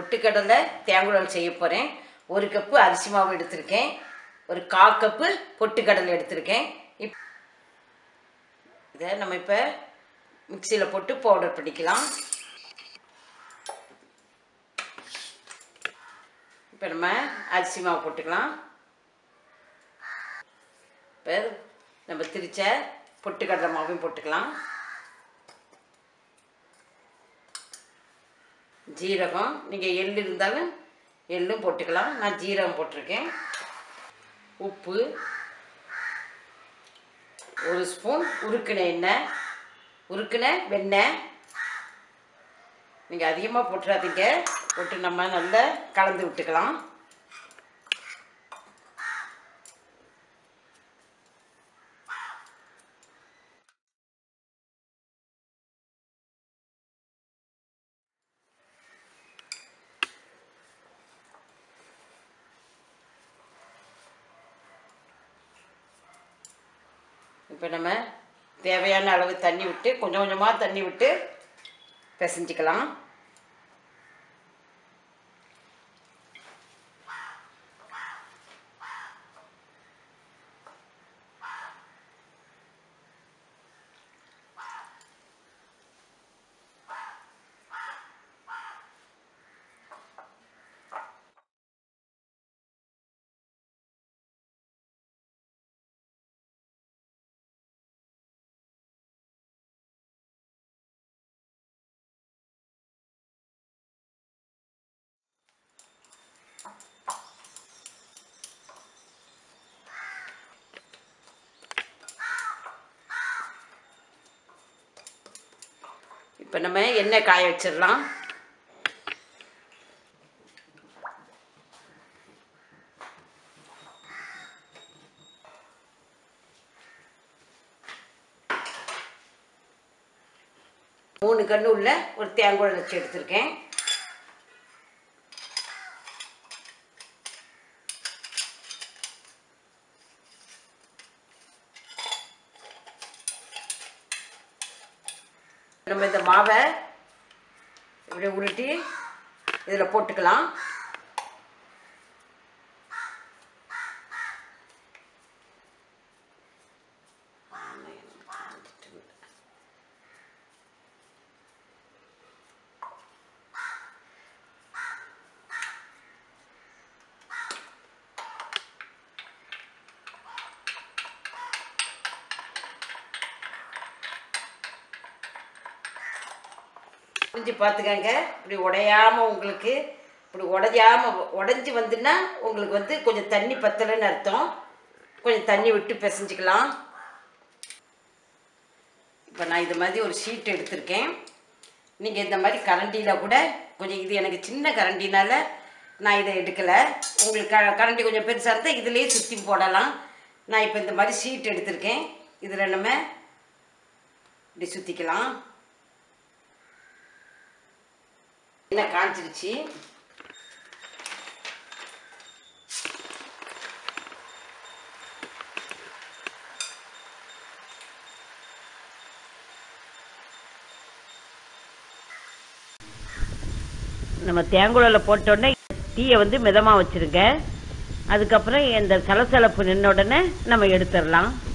பொட்டுக்கடலை தேங்குழல் செய்ய போகிறேன் ஒரு கப்பு அரிசி மாவு எடுத்திருக்கேன் ஒரு கா கப்பு பொட்டுக்கடலை எடுத்திருக்கேன் இப் இதை நம்ம இப்போ மிக்சியில் போட்டு பவுடர் பண்ணிக்கலாம் இப்போ நம்ம அரிசி மாவு போட்டுக்கலாம் இப்போ நம்ம திரிச்ச பொட்டுக்கடலை மாவையும் போட்டுக்கலாம் ஜீரகம் நீங்கள் எள் இருந்தாலும் எள்ளும் போட்டுக்கலாம் நான் ஜீரகம் போட்டிருக்கேன் உப்பு ஒரு ஸ்பூன் உருக்கின எண்ணெய் உருக்கின வெண்ணெய் நீங்கள் அதிகமாக போட்டுறாதீங்க போட்டு நம்ம நல்லா கலந்து விட்டுக்கலாம் இப்போ நம்ம தேவையான அளவு தண்ணி விட்டு கொஞ்சம் கொஞ்சமாக தண்ணி விட்டு பிசைஞ்சிக்கலாம் இப்போ நம்ம எண்ணெய் காய வச்சிடலாம் மூணு கன்று உள்ள ஒரு தேங்குழல் வச்சு எடுத்திருக்கேன் நம்ம இந்த மாவை இப்படி உருட்டி இதில் போட்டுக்கலாம் புரிஞ்சு பார்த்துக்கங்க இப்படி உடையாம உங்களுக்கு இப்படி உடையாம உடஞ்சி வந்துன்னா உங்களுக்கு வந்து கொஞ்சம் தண்ணி பத்தலைன்னு அர்த்தம் கொஞ்சம் தண்ணி விட்டு பிசைஞ்சிக்கலாம் இப்போ நான் இது மாதிரி ஒரு ஷீட் எடுத்திருக்கேன் நீங்கள் இந்த மாதிரி கரண்டியில் கூட கொஞ்சம் இது எனக்கு சின்ன கரண்டினால நான் இதை எடுக்கலை உங்களுக்கு க கரண்டி கொஞ்சம் பெருசாக இருந்தால் இதுலேயே சுற்றி போடலாம் நான் இப்போ இந்த மாதிரி ஷீட் எடுத்திருக்கேன் இதில் நம்ம இப்படி சுற்றிக்கலாம் என்ன காஞ்சிருச்சு நம்ம தேங்குழல போட்டோடனே தீயை வந்து மிதமாக வச்சுருங்க அதுக்கப்புறம் இந்த சலசலப்பு நின்ன உடனே நம்ம எடுத்துடலாம்